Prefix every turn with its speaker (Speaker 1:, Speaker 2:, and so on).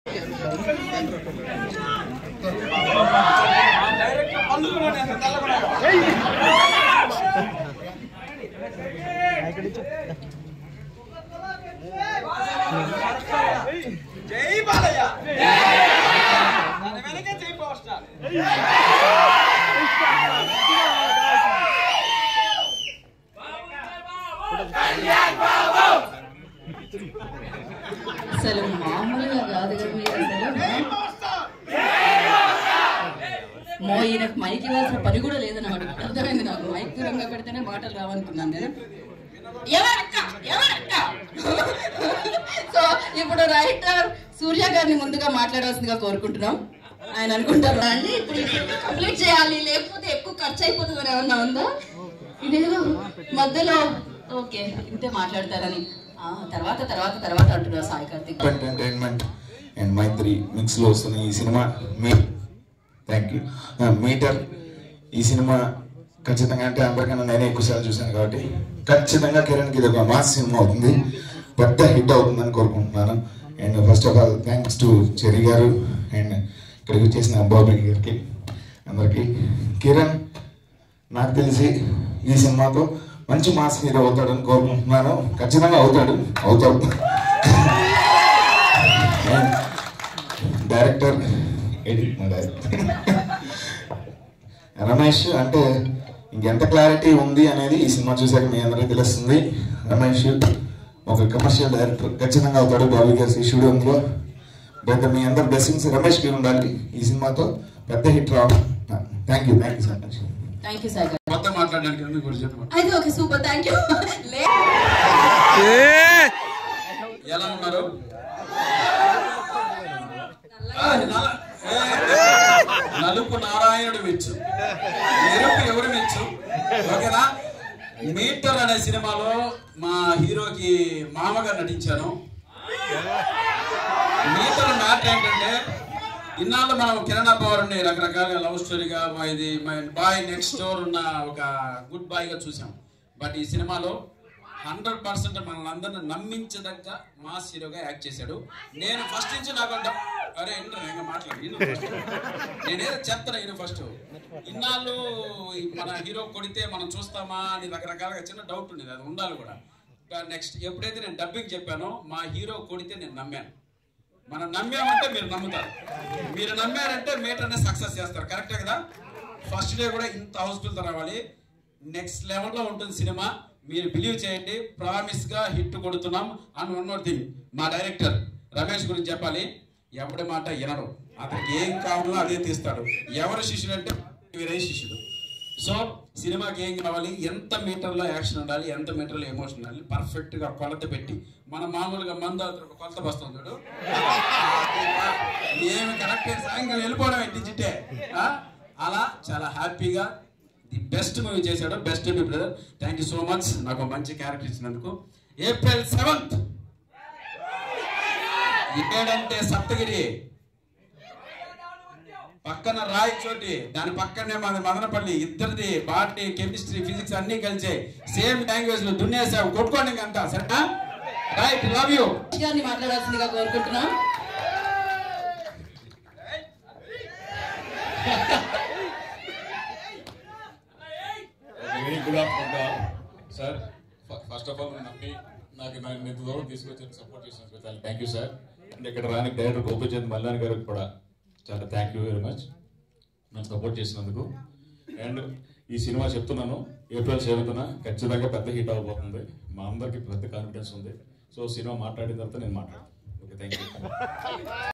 Speaker 1: జై బాలయ్య దాని వెనకే జై పవర్ స్టార్
Speaker 2: అసలు మామూలుగా కాదు కదా మీరు అసలు మో ఈయనకు మైక్ ఇవ్వాల్సిన పని కూడా లేదన్నమాట అర్థమైంది నాకు మైక్ దూరంగా పెడితేనే మాటలు రావనుకున్నాను నేను ఎవరక్క ఎవరక్క సో ఇప్పుడు రైటర్ సూర్య గారిని ముందుగా మాట్లాడాల్సిందిగా కోరుకుంటున్నాం ఆయన అనుకుంటారు అండి ఇప్పుడు కంప్లీట్ చేయాలి లేకపోతే ఎక్కువ ఖర్చు అయిపోతుంది అని ఏమన్నా ఉందా ఇదేదో మధ్యలో ఓకే ఇంతే మాట్లాడతారని ఆ, తర్వాత తర్వాత తర్వాత అంటున్నారు Sai Karthik
Speaker 3: entertainment and Mythri mix లో వస్తున్న ఈ సినిమా మీ థ్యాంక్ యూ మీటర్ ఈ సినిమా ఖచ్చితంగా అంటే అందరికన్నా నేనే ఎక్కువ సార్లు చూశాను కాబట్టి ఖచ్చితంగా కిరణ్కి ఇది ఒక మాస్ సినిమా అవుతుంది పెద్ద హిట్ అవుతుందని కోరుకుంటున్నాను and first of all thanks to Cherry గారు అండ్ ఇక్కడికి వచ్చేసిన బాబీ గారికి అందరికీ కిరణ్ నాకు తెలిసి ఈ సినిమాతో మంచి మాస్ హీరో అవుతాడని కోరుకుంటున్నాను ఖచ్చితంగా అవుతాడు అవుతాడు డైరెక్టర్ ఎడిట్ మా డైరెక్టర్ రమేష్ అంటే ఇంకెంత క్లారిటీ ఉంది అనేది ఈ సినిమా చూసాక మీ అందరికీ తెలుస్తుంది రమేష్ ఒక కమర్షియల్ డైరెక్టర్ ఖచ్చితంగా అవుతాడు బాబీ గారి శిష్యుడు అందులో పెద్ద మీ అందరి బ్లెస్సింగ్స్ రమేష్కి ఉండాలి ఈ సినిమాతో పెద్ద హిట్ రావడం thank you thank you so much
Speaker 2: thank you Sai గారు
Speaker 1: కొత్త మాట్లాడడానికి ఉంది గురించి చెప్పండి
Speaker 2: అయితే ఓకే సూపర్ థ్యాంక్ యూ
Speaker 1: ఎలా ఉన్నారు ఆ, నల- ఏ, నలుపు నారాయణుడు మెచ్చు ఎరుపు ఎవరు మెచ్చు ఓకేనా మీటర్ అనే సినిమాలో మా హీరోకి మామగా నటించాను మీటర్ మ్యాటర్ ఏంటంటే ఇన్నాళ్ళు మనం కిరణ్ పవర్ని రకరకాలుగా లవ్ స్టోరీగా మా ఇది బాయ్ నెక్స్ట్ డోర్ ఉన్న ఒక గుడ్ బాయ్ గా చూసాం బట్ ఈ సినిమాలో హండ్రెడ్ పర్సెంట్ మనల్ని అందరిని నమ్మించదగ్గ మాస్ హీరోగా యాక్ట్ చేశాడు నేను ఫస్ట్ నుంచి నాకు అంట అరే ఏంట్రా ఇంకా మాట్లాడు ఇను first. నేనేదో చెప్తాను ఈయన ఫస్ట్ ఇన్నాళ్ళు ఈ మన హీరో కొడితే మనం చూస్తామా అని రకరకాలుగా చిన్న డౌట్ ఉండేది అది ఉండాలి కూడా నెక్స్ట్ ఎప్పుడైతే నేను డబ్బింగ్ చెప్పానో మా హీరో కొడితే నేను నమ్మాను మనం నమ్మామంటే మీరు నమ్ముతారు మీరు నమ్మారంటే మీటర్ని సక్సెస్ చేస్తారు కరెక్టే కదా ఫస్ట్ డే కూడా ఇంత హౌస్ఫుల్ తో రావాలి నెక్స్ట్ లెవెల్లో ఉంటుంది సినిమా మీరు బిలీవ్ చేయండి ప్రామిస్ గా హిట్ కొడుతున్నాం అండ్ వన్ మోర్ థింగ్ మా డైరెక్టర్ రమేష్ గురించి చెప్పాలి ఎవడి మాట వినడు అతనికి ఏం కావాలో అదే తీస్తాడు ఎవరు శిష్యుడు అంటే వీరే శిష్యుడు సో సినిమాకి ఏం కావాలి ఎంత మీటర్లో యాక్షన్ ఉండాలి ఎంత మీటర్లో ఎమోషన్ ఉండాలి పర్ఫెక్ట్ గా కొలత పెట్టి మన మామూలుగా మందు అవుతాడు, ఒక కొలత బస్తాం చూడు ఏమి కరెక్ట్ సాయంకాలం వెళ్ళిపోవడం ఎట్టించిట్టే అలా చాలా హ్యాపీగా ది బెస్ట్ మూవీ చేశాడు బెస్ట్ మీ brother thank you so much నాకు ఒక మంచి క్యారెక్టర్ ఇచ్చినందుకు ఏప్రిల్ సెవెంత్ ఇక్కడంటే సప్తగిరి పక్కన రాయి చోటి దాని పక్కనే మన మదనపల్లి ఇద్దరిది బాటనీ కెమిస్ట్రీ ఫిజిక్స్ అన్ని కలిసే సేమ్ లాంగ్వేజ్ లో దున్నేసావు కొట్టుకోండి ఇంకంతా సరేనా రైట్ లవ్ యూ
Speaker 2: గారిని మాట్లాడాల్సిందిగా కోరుకుంటున్నాం
Speaker 4: very good afternoon sir first of all నమ్మి నాకు నన్ను ఇంత దూరం తీసుకొచ్చి సపోర్ట్ చేసిన చాలా థ్యాంక్ యూ సార్ అండ్ ఇక్కడ రానికి డైరెక్టర్ గోపిచంద్ మల్లాని గారికి కూడా చాలా థ్యాంక్ యూ వెరీ మచ్ నన్ను సపోర్ట్ చేసినందుకు అండ్ ఈ సినిమా చెప్తున్నాను ఏప్రిల్ సెవెంత్న ఖచ్చితంగా పెద్ద హిట్ అవబోతుంది మా అందరికి పెద్ద కాన్ఫిడెన్స్ ఉంది సో సినిమా మాట్లాడిన తర్వాత నేను మాట్లాడతాను ఓకే థ్యాంక్ యూ